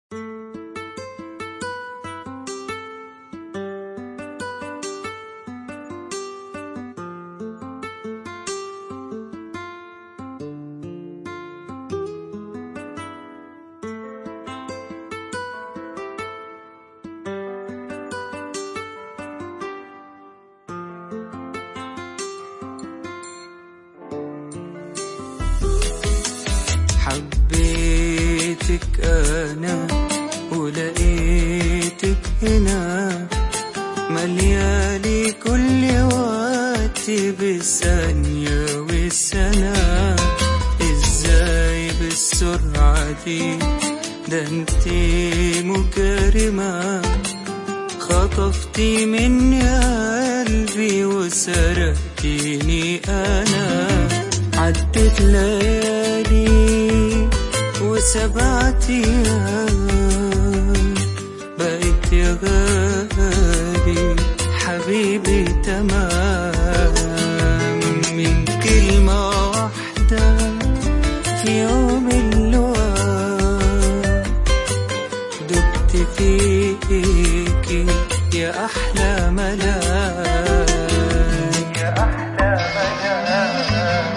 حبيتك أنا ولقيتك هنا مليالي كل وقتي بالثانية والسنة ازاي بالسرعة دي ده انتي مكرمة خطفتي مني قلبي وسرقتيني انا عدت ليالي وسبعة ايام بقيت يا غالي حبيبي تمام من كلمة واحدة في يوم اللقاء دبت فيكي يا أحلى ملاك يا أحلى ملاك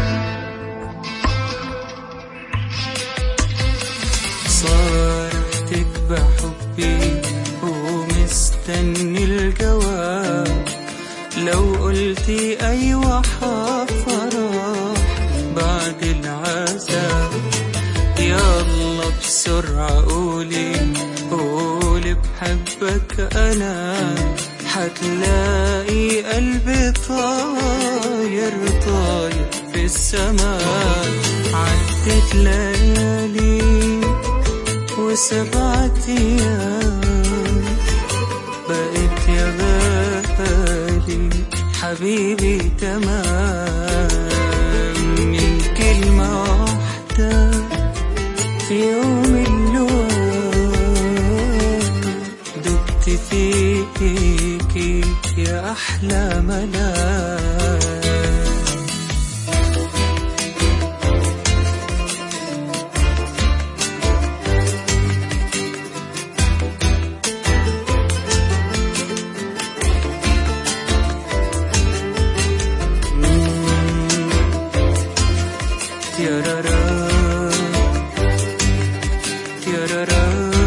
صارحتك بحبي ومستني الجواب لو قلتي أيوة حفرح بعد العذاب يلا بسرعة قولي قولي بحبك أنا حتلاقي قلبي طاير طاير في السماء عدت ليالي وسبعة أيام بقيت يا غالي حبيبي تمام من كلمة واحدة في يوم اللقاء دبت فيكي يا أحلى ملاك تيارارا تيارارا